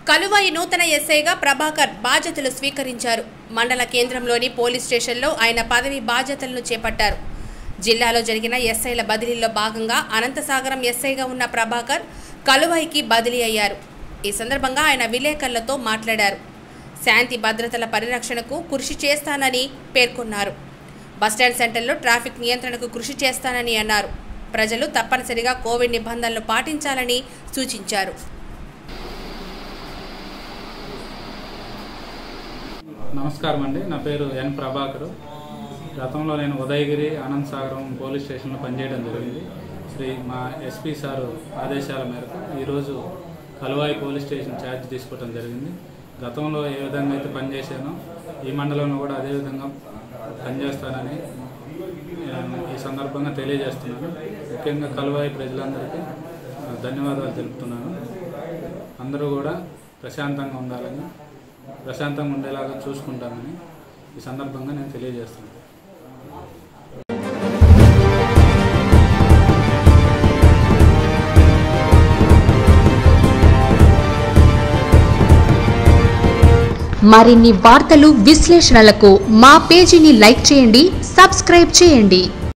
కలువాయి నూతన ఎస్ఐగా ప్రభాకర్ బాధ్యతలు స్వీకరించారు మండల కేంద్రంలోని పోలీస్ స్టేషన్లో ఆయన పదవి బాధ్యతలను చేపట్టారు జిల్లాలో జరిగిన ఎస్ఐల బదిలీలో భాగంగా అనంతసాగరం ఎస్ఐగా ఉన్న ప్రభాకర్ కలువాయికి బదిలీ అయ్యారు ఈ సందర్భంగా ఆయన విలేకరులతో మాట్లాడారు శాంతి భద్రతల పరిరక్షణకు కృషి చేస్తానని పేర్కొన్నారు బస్టాండ్ సెంటర్లో ట్రాఫిక్ నియంత్రణకు కృషి చేస్తానని అన్నారు ప్రజలు తప్పనిసరిగా కోవిడ్ నిబంధనలు పాటించాలని సూచించారు నమస్కారం అండి నా పేరు ఎన్ ప్రభాకర్ గతంలో నేను ఉదయగిరి ఆనంద్ సాగరం పోలీస్ స్టేషన్లో పనిచేయడం జరిగింది శ్రీ మా ఎస్పీ సారు ఆదేశాల మేరకు ఈరోజు కలువాయి పోలీస్ స్టేషన్ ఛార్జ్ తీసుకోవడం జరిగింది గతంలో ఏ విధంగా అయితే పనిచేశానో ఈ మండలంలో కూడా అదే విధంగా పనిచేస్తానని నేను ఈ సందర్భంగా తెలియజేస్తున్నాను ముఖ్యంగా కలువాయి ప్రజలందరికీ ఆ, ధన్యవాదాలు తెలుపుతున్నాను అందరూ కూడా ప్రశాంతంగా ఉండాలని ప్రశాంతంగా ఉండేలాగా చూసుకుంటామని ఈ సందర్భంగా నేను తెలియజేస్తున్నాను మరిన్ని వార్తలు విశ్లేషణలకు మా పేజీని లైక్ చేయండి సబ్స్క్రైబ్ చేయండి